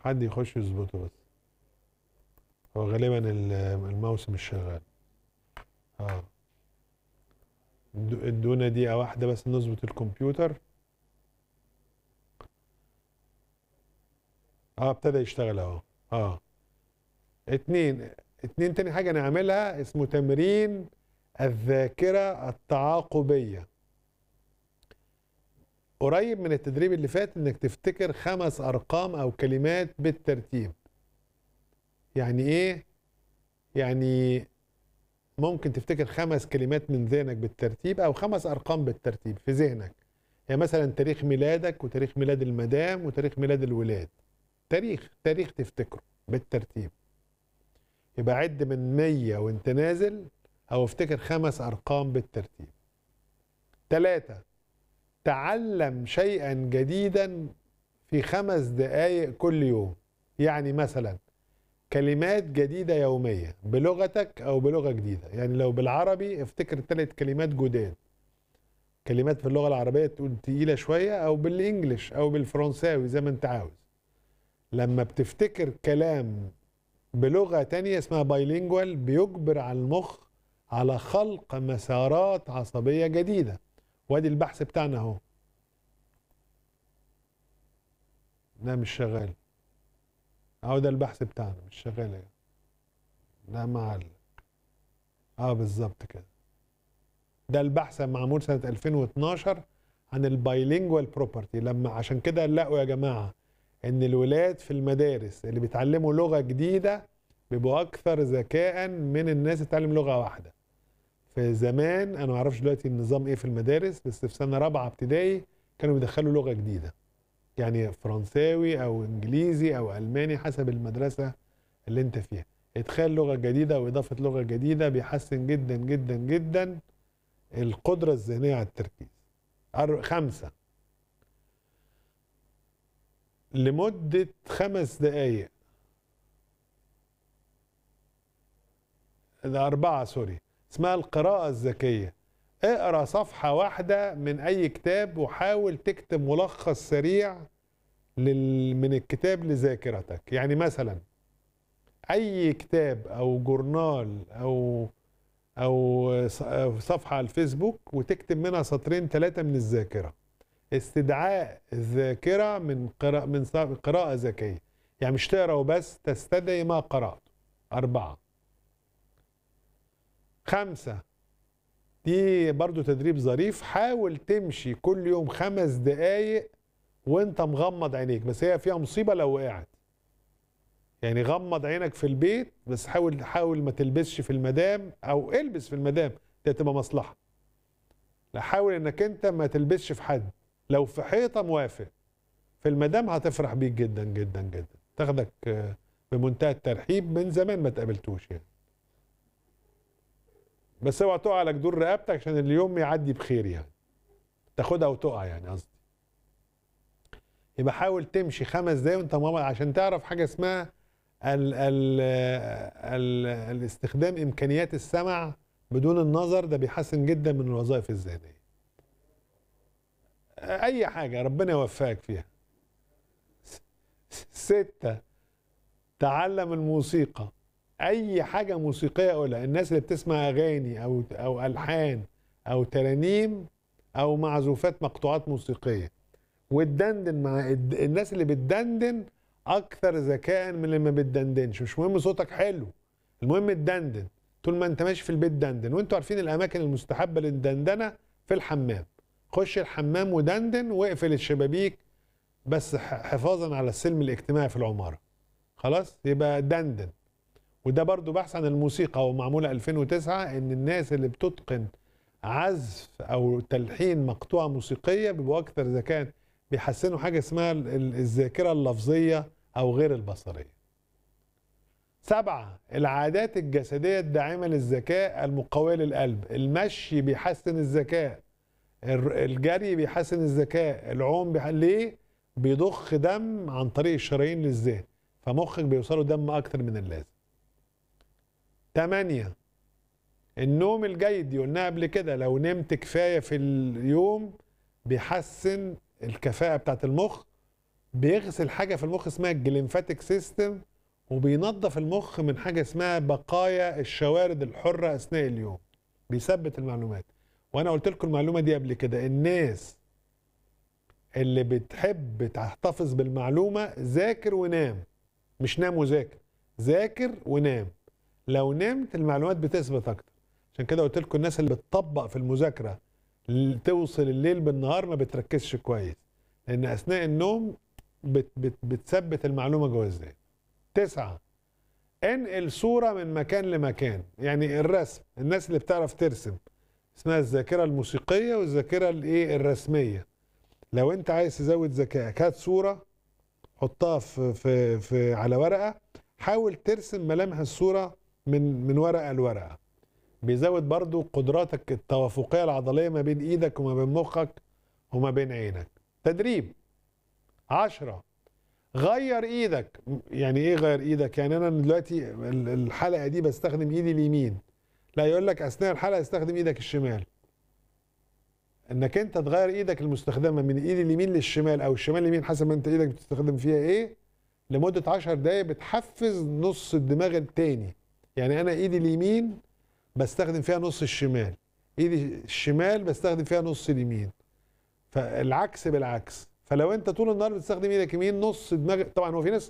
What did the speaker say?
حد يخش يظبطه بس هو غالبا ال- الماوس مش شغال اه ادو- ادونا دقيقة واحدة بس نظبط الكمبيوتر اه ابتدى يشتغل اهو اه اتنين اتنين تاني حاجة نعملها اسمه تمرين الذاكرة التعاقبية قريب من التدريب اللي فات انك تفتكر خمس ارقام او كلمات بالترتيب يعني ايه يعني ممكن تفتكر خمس كلمات من ذهنك بالترتيب او خمس ارقام بالترتيب في ذهنك يعني مثلا تاريخ ميلادك وتاريخ ميلاد المدام وتاريخ ميلاد الولاد تاريخ تاريخ تفتكره بالترتيب يبقى عد من 100 وانت نازل او افتكر خمس ارقام بالترتيب ثلاثة تعلم شيئا جديدا في خمس دقائق كل يوم يعني مثلا كلمات جديدة يومية بلغتك أو بلغة جديدة يعني لو بالعربي افتكر ثلاث كلمات جداد كلمات في اللغة العربية تقول تقيلة شوية أو بالإنجليش أو بالفرنساوي زي ما أنت عاوز لما بتفتكر كلام بلغة تانية اسمها بايلينجوال بيجبر على المخ على خلق مسارات عصبية جديدة وادي البحث بتاعنا اهو لا مش شغال اهو ده البحث بتاعنا مش شغال اهي لا معلق اه بالظبط كده ده البحث معمول سنة 2012 عن البايلينجوال بروبرتي لما عشان كده لقوا يا جماعة ان الولاد في المدارس اللي بيتعلموا لغة جديدة بيبقوا اكثر ذكاء من الناس اللي بتتعلم لغة واحدة في زمان انا ما اعرفش دلوقتي النظام ايه في المدارس بس في سنه رابعه ابتدائي كانوا بيدخلوا لغه جديده يعني فرنساوي او انجليزي او الماني حسب المدرسه اللي انت فيها ادخال لغه جديده واضافه لغه جديده بيحسن جدا جدا جدا القدره الذهنيه على التركيز أر- خمسه لمده خمس دقائق ده أربعة سوري اسمها القراءة الذكية اقرا صفحة واحدة من أي كتاب وحاول تكتب ملخص سريع لل... من الكتاب لذاكرتك يعني مثلا أي كتاب أو جورنال أو أو ص- أو صفحة على الفيسبوك وتكتب منها سطرين ثلاثة من الذاكرة استدعاء الذاكرة من قراءة من ص- قراءة ذكية يعني مش تقرا وبس تستدعي ما قرأته أربعة خمسة دي برضو تدريب ظريف حاول تمشي كل يوم خمس دقايق وانت مغمض عينيك بس هي فيها مصيبة لو وقعت يعني غمض عينك في البيت بس حاول حاول ما تلبسش في المدام او البس في المدام دي هتبقى مصلحة لا حاول انك انت ما تلبسش في حد لو في حيطة موافق في المدام هتفرح بيك جدا جدا جدا تاخدك آه، بمنتهى الترحيب من زمان ما تقابلتوش يعني بس اوعى تقع لك دور رقبتك عشان اليوم يعدي بخير يعني تاخدها وتقع يعني قصدي يبقى حاول تمشي خمس دقايق وانت مغمض عشان تعرف حاجه اسمها ال ال ال الاستخدام امكانيات السمع بدون النظر ده بيحسن جدا من الوظائف الذهنيه اي حاجه ربنا يوفقك فيها س- ستة تعلم الموسيقى اي حاجه موسيقيه قولها الناس اللي بتسمع اغاني او او الحان او ترانيم او معزوفات مقطوعات موسيقيه وتدندن مع الد- الناس اللي بتدندن اكثر ذكاء من اللي ما بتدندنش مش مهم صوتك حلو المهم تدندن طول ما انت ماشي في البيت دندن وانتوا عارفين الاماكن المستحبه للدندنه في الحمام خش الحمام ودندن واقفل الشبابيك بس ح- حفاظا على السلم الاجتماعي في العماره خلاص يبقى دندن وده برضو بحث عن الموسيقى ومعمولة 2009 ان الناس اللي بتتقن عزف او تلحين مقطوعة موسيقية بيبقوا اكثر ذكاء بيحسنوا حاجة اسمها ال- ال- الذاكرة اللفظية او غير البصرية سبعة العادات الجسدية الداعمة للذكاء المقوية للقلب المشي بيحسن الذكاء الر- الجري بيحسن الذكاء العوم بيح... ليه بيضخ دم عن طريق الشرايين للذهن فمخك بيوصله دم اكتر من اللازم تمانية النوم الجيد دي قلناها قبل كده لو نمت كفاية في اليوم بيحسن الكفاءة بتاعت المخ بيغسل حاجه في المخ اسمها الجليمفاتيك سيستم وبينظف المخ من حاجه اسمها بقايا الشوارد الحره اثناء اليوم بيثبت المعلومات وانا قلت لكم المعلومه دي قبل كده الناس اللي بتحب تحتفظ بالمعلومه ذاكر ونام مش نام وذاكر ذاكر ونام لو نمت المعلومات بتثبت اكتر عشان كده قلت لكم الناس اللي بتطبق في المذاكره ل- توصل الليل بالنهار ما بتركزش كويس لان اثناء النوم بت بت بتثبت المعلومه جوه الذهن تسعة انقل صورة من مكان لمكان يعني الرسم الناس اللي بتعرف ترسم اسمها الذاكرة الموسيقية والذاكرة الايه الرسمية لو انت عايز تزود ذكائك هات صورة حطها في في في على ورقة حاول ترسم ملامح الصورة من من ورقة لورقة بيزود برضو قدراتك التوافقية العضلية ما بين ايدك وما بين مخك وما بين عينك تدريب عشرة غير ايدك يعني ايه غير ايدك يعني انا دلوقتي ال- الحلقة دي بستخدم ايدي اليمين لا يقول لك اثناء الحلقة استخدم ايدك الشمال انك انت تغير ايدك المستخدمة من ايد اليمين للشمال او الشمال اليمين حسب ما انت ايدك بتستخدم فيها ايه لمدة عشر دقايق بتحفز نص الدماغ التاني يعني انا ايدي اليمين بستخدم فيها نص الشمال ايدي الشمال بستخدم فيها نص اليمين فالعكس بالعكس فلو انت طول النهار بتستخدم ايدك يمين نص دماغ طبعا هو في ناس